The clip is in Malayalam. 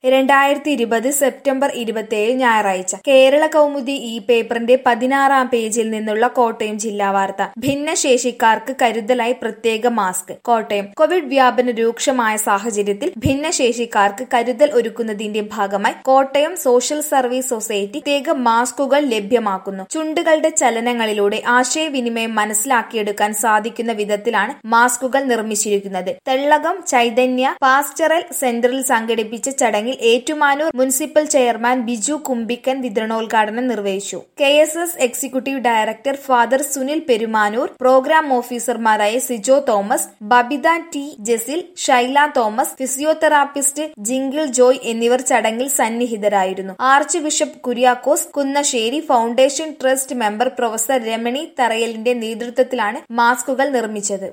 രണ്ടായിരത്തി ഇരുപത് സെപ്റ്റംബർ ഇരുപത്തിയേഴ് ഞായറാഴ്ച കേരള കൗമുദി ഈ പേപ്പറിന്റെ പതിനാറാം പേജിൽ നിന്നുള്ള കോട്ടയം ജില്ലാ വാർത്ത ഭിന്നശേഷിക്കാർക്ക് കരുതലായി പ്രത്യേക മാസ്ക് കോട്ടയം കോവിഡ് വ്യാപന രൂക്ഷമായ സാഹചര്യത്തിൽ ഭിന്നശേഷിക്കാർക്ക് കരുതൽ ഒരുക്കുന്നതിന്റെ ഭാഗമായി കോട്ടയം സോഷ്യൽ സർവീസ് സൊസൈറ്റി പ്രത്യേക മാസ്കുകൾ ലഭ്യമാക്കുന്നു ചുണ്ടുകളുടെ ചലനങ്ങളിലൂടെ ആശയവിനിമയം മനസ്സിലാക്കിയെടുക്കാൻ സാധിക്കുന്ന വിധത്തിലാണ് മാസ്കുകൾ നിർമ്മിച്ചിരിക്കുന്നത് തെള്ളകം ചൈതന്യ പാസ്റ്ററൽ സെന്ററിൽ സംഘടിപ്പിച്ച ചടങ്ങിൽ ഏറ്റുമാനൂർ മുനിസിപ്പൽ ചെയർമാൻ ബിജു കുമ്പിക്കൻ വിതരണോദ്ഘാടനം നിർവഹിച്ചു K S S executive director father Sunil Perumanoor programme ഓഫീസർമാരായ സിജോ തോമസ് ബബിത ടി ജെസിൽ ഷൈല തോമസ് ഫിസിയോതെറാപ്പിസ്റ്റ് ജിങ്കിൾ ജോയ് എന്നിവർ ചടങ്ങിൽ സന്നിഹിതരായിരുന്നു archbishop Kuriakose Kunnassery foundation trust member professor Ramani തറയലിന്റെ നേതൃത്വത്തിലാണ് മാസ്കുകൾ നിർമ്മിച്ചത്